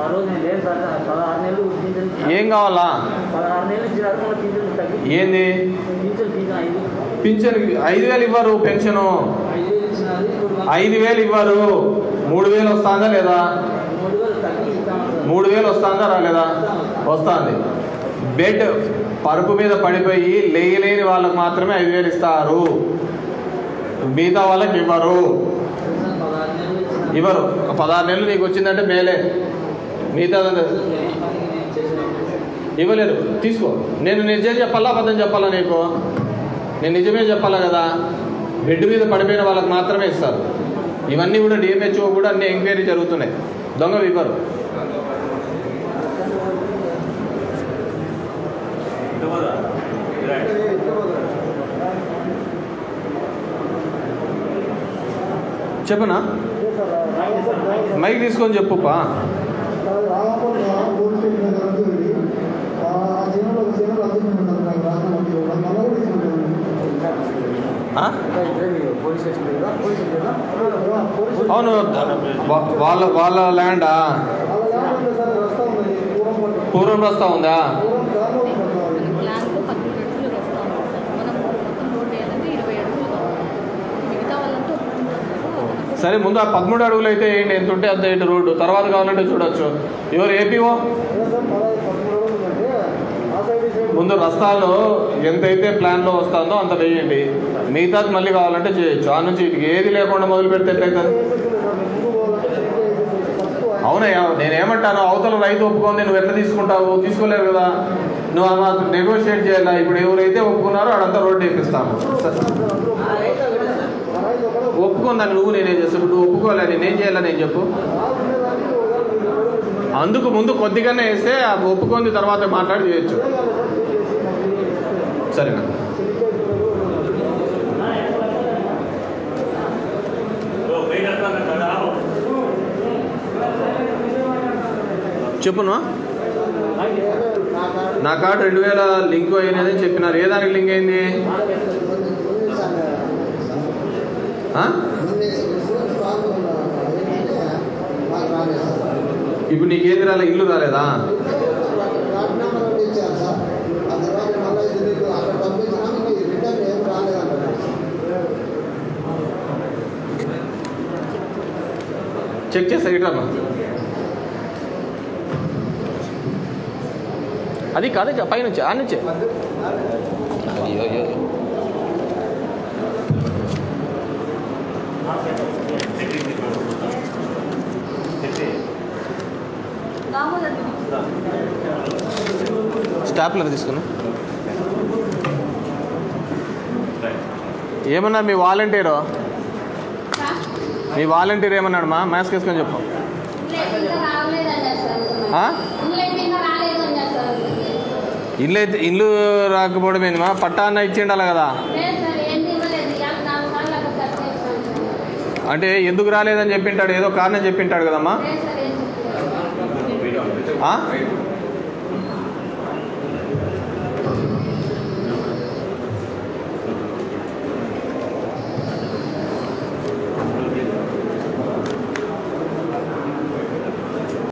ఆ రోజు నేను లేను సార్ పదహారు నెలలు పింఛన్ ఏం కావాలా పదహారు నెలలు ఇచ్చినారు మళ్ళీ పింఛన్ తగ్గి ఏంది పింఛన్ పింఛన్ ఐదు పింఛన్ ఐదు వేలు ఇవ్వరు పెన్షను ఐదు వేలు ఇచ్చినారు ఇప్పుడు మాకు ఐదు వేలు ఇవ్వరు మూడు వేలు వస్తుందా లేదా మూడు వేలు తగ్గి ఇస్తాను సార్ మూడు వేలు వస్తుందా రాలేదా వస్తుంది బెడ్ పరుపు మీద పడిపోయి లేయలేని వాళ్ళకి మాత్రమే ఐదు వేలు ఇస్తారు మిగతా వాళ్ళకి ఇవ్వరు సార్ పదహారు నెలలు ఇచ్చినారు ఇవ్వరు పదహారు నెలలు నీకు వచ్చిందంటే మేలే మిగతా ఇవ్వలేరు తీసుకో నేను నిజం చెప్పాలా అబద్ధం చెప్పాలా నీకు నేను నిజమే చెప్పాలా కదా బెడ్ మీద పడిపోయిన వాళ్ళకి మాత్రమే ఇస్తారు ఇవన్నీ కూడా డిఎంహెచ్ఓ కూడా అన్ని ఎంక్వైరీ జరుగుతున్నాయి దొంగలు ఇవ్వరు చెప్పనా మైక్ తీసుకొని చెప్పుపా ఆ? పోలీస్ స్టేషన్ లేదా పోలీస్ స్టేషన్ అవును వా- వాళ్ళ వాళ్ళ ల్యాండా పూర్వం రస్తా ఉందా ప్లాన్లో పద్దెనిమిది అడుగులు వస్తూ ఉంది సార్ మనం మొత్తం రోడ్ వేయాలంటే ఇరవై అడుగులు కావాలి మిగతా వాళ్ళంతా ఒప్పుకుంటున్నారు సరే ముందు ఆ పదమూడు అడుగులు అయితే ఏంటి ఎంత ఉంటే అంత ఏంటి రోడ్డు తర్వాత కావాలంటే చూడొచ్చు ఎవరు ఏపీఓ ముందు రస్తాలు ఎంతైతే ప్లాన్లో వస్తుందో అంత వేయండి మిగతాది మళ్ళీ కావాలంటే చేయొచ్చు ఆ నుంచి ఇటుకి ఏది లేకుండా మొదలు పెడితే ఎట్లయితుంది అవునయ్యా నేనేమంటాను అవతల రైతు ఒప్పుకుంది నువ్వు ఎట్లా తీసుకుంటావు తీసుకోలేవు కదా నువ్వు అలా నెగోషియేట్ చేయాలా ఇప్పుడు ఎవరైతే ఒప్పుకున్నారో ఆడంతా రోడ్డు వేపిస్తాము స- ఒప్పుకుందని నువ్వు నేనేం చేస్తాను నువ్వు ఒప్పుకోలే నేనేం చేయాలా నేను చెప్పు అందుకు ముందు కొద్దిగానే వేస్తే ఆ ఒప్పుకుంది తర్వాత మాట్లాడి చేయొచ్చు సరేనా చెప్పును నా కార్డు రెండు వేల లింక్ అయినది చెప్పినారు ఏ దానికి లింక్ అయింది ఆ? ఇప్పుడు నీకు ఏది రాలే ఇల్లు రాలేదా చెక్ చేస్తా ఇట్లా అది కాదు ఇక పైనుంచి ఆ నుంచే అయ్యో అయ్యో దామోదర్ స్టాప్లర్ తీసుకున్నా ఏమన్నా మీ వాలంటీరు మీ వాలంటీర్ ఏమన్నాడు మా మ్యాథ్స్ వేసుకొని చెప్పు ఆ? ఇల్లు అయితే ఇల్లు రాకపోవడం ఏంది మా పట్టా అన్న ఇచ్చిండాలి కదా అంటే ఎందుకు రాలేదని చెప్పింటాడు ఏదో కారణం చెప్పింటాడు కదమ్మా ఆ?